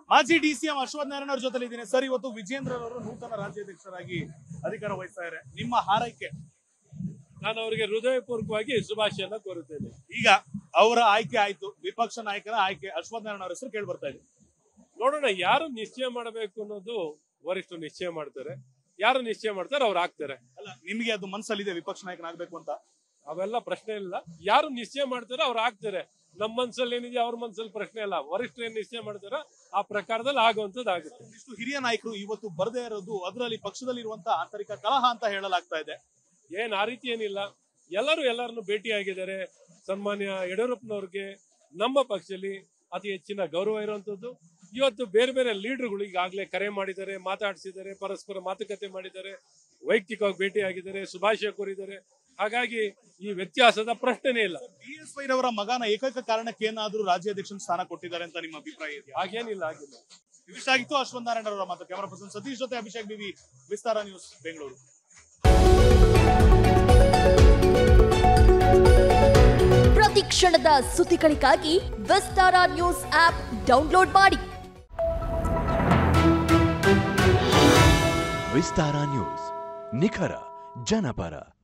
ಮಾಜಿ D C M Ashwath Narayana ಅವ್ರ ಜೊತೆ ಇದ್ದೀನಿ ಸರ್ ಇವತ್ತು ವಿಜೇಂದ್ರ ಅವರು ನೂತನ ರಾಜ್ಯಾಧ್ಯಕ್ಷರಾಗಿ ಅಧಿಕಾರ ವಹಿಸ್ತಾ ಇದ್ದಾರೆ ನಿಮ್ಮ ಹಾರೈಕೆ ನಾನು ಅವರಿಗೆ ಹೃದಯಪೂರ್ವಕವಾಗಿ ಶುಭಾಶಯನ ಕೋರುತ್ತೇನೆ ಈಗ ಅವರ ಆಯ್ಕೆ ಆಯ್ತು ವಿಪಕ್ಷ ನಾಯಕನ ಆಯ್ಕೆ ಅಶ್ವಥ್ ನಾರಾಯಣ ಅವ್ರ ಹೆಸರು ಕೇಳಿ ಬರ್ತಾ ಇದೆ ನೋಡೋಣ ಯಾರು ನಿಶ್ಚಯ ಮಾಡಬೇಕು ಅನ್ನೋದು ವರಿಷ್ಠರು ನಿಶ್ಚಯ ಮಾಡ್ತಾರೆ ಯಾರು ನಿಶ್ಚಯ ಮಾಡ್ತಾರೆ ಅವ್ರು ಆಗ್ತಾರೆ ಅಲ್ಲ ನಿಮ್ಗೆ ಅದು ಮನ್ಸಲ್ಲಿದೆ ವಿಪಕ್ಷ ನಾಯಕನಾಗ್ಬೇಕು ಅಂತ ಅವೆಲ್ಲ ಪ್ರಶ್ನೆ ಇಲ್ಲ ಯಾರು ನಿಶ್ಚಯ ಮಾಡ್ತಾರೆ ಅವ್ರು ಆಗ್ತಾರೆ ನಮ್ಮ ಮನ್ಸಲ್ಲಿ ಏನಿದೆ ಅವ್ರ ಮನ್ಸಲ್ಲಿ ಪ್ರಶ್ನೆ ಇಲ್ಲ ವರಿಷ್ಠರು ಏನ್ ನಿಶ್ಚಯ ಮಾಡ್ತಾರೋ ಆ ಪ್ರಕಾರದಲ್ಲಿ ಆಗುವಂತದ್ದು ಆಗುತ್ತೆ ಇಷ್ಟು ಹಿರಿಯ ನಾಯಕರು ಇವತ್ತು ಬರದೇ ಇರೋದು ಅದರಲ್ಲಿ ಪಕ್ಷದಲ್ಲಿರುವಂತಹ ಆಂತರಿಕ ಕಲಹ ಅಂತ ಹೇಳಲಾಗ್ತಾ ಇದೆ ಏನ್ ಆ ರೀತಿ ಏನಿಲ್ಲ ಎಲ್ಲರೂ ಎಲ್ಲರನ್ನು ಭೇಟಿಯಾಗಿದ್ದಾರೆ ಸನ್ಮಾನ್ಯ ಯಡಿಯೂರಪ್ಪನವ್ರಿಗೆ ನಮ್ಮ ಪಕ್ಷದಲ್ಲಿ ಅತಿ ಹೆಚ್ಚಿನ ಗೌರವ ಇರುವಂತದ್ದು ಇವತ್ತು ಬೇರೆ ಬೇರೆ ಲೀಡರ್ಗಳು ಈಗಾಗಲೇ ಕರೆ ಮಾಡಿದ್ದಾರೆ ಮಾತಾಡಿಸಿದ್ದಾರೆ ಪರಸ್ಪರ ಮಾತುಕತೆ ಮಾಡಿದ್ದಾರೆ ವೈಯಕ್ತಿಕವಾಗಿ ಭೇಟಿಯಾಗಿದ್ದಾರೆ ಶುಭಾಶಯ ಕೋರಿದ್ದಾರೆ ಹಾಗಾಗಿ ಈ ವ್ಯತ್ಯಾಸದ ಪ್ರಶ್ನೆನೇ ಇಲ್ಲ ಬಿ ಎಸ್ ವೈರವರ ಮಗನ ಏಕೈಕ ಕಾರಣಕ್ಕೆ ಏನಾದ್ರೂ ರಾಜ್ಯಾಧ್ಯಕ್ಷನ ಸ್ಥಾನ ಕೊಟ್ಟಿದ್ದಾರೆ ಅಂತ ನಿಮ್ಮ ಅಭಿಪ್ರಾಯ ಇದೆಯಾ ಹಾಗೇನಿಲ್ಲ ಆಗಿಲ್ಲ ಇವಿಷ್ಟಾಗಿತ್ತು ಅಶ್ವಥ್ ನಾರಾಯಣ ಅವರ ಮಾತು ಕ್ಯಾಮರಾ ಪರ್ಸನ್ ಸತೀಶ್ ಜೊತೆ ಅಭಿಷೇಕ್ ಬಿವಿ ವಿಸ್ತಾರ ನ್ಯೂಸ್ ಬೆಂಗಳೂರು ಪ್ರತಿ ಕ್ಷಣದ ಸುದ್ದಿಗಳಿಗಾಗಿ ವಿಸ್ತಾರ ನ್ಯೂಸ್ ಆಪ್ ಡೌನ್ಲೋಡ್ ಮಾಡಿ ವಿಸ್ತಾರ ನ್ಯೂಸ್ ನಿಖರ ಜನಪರ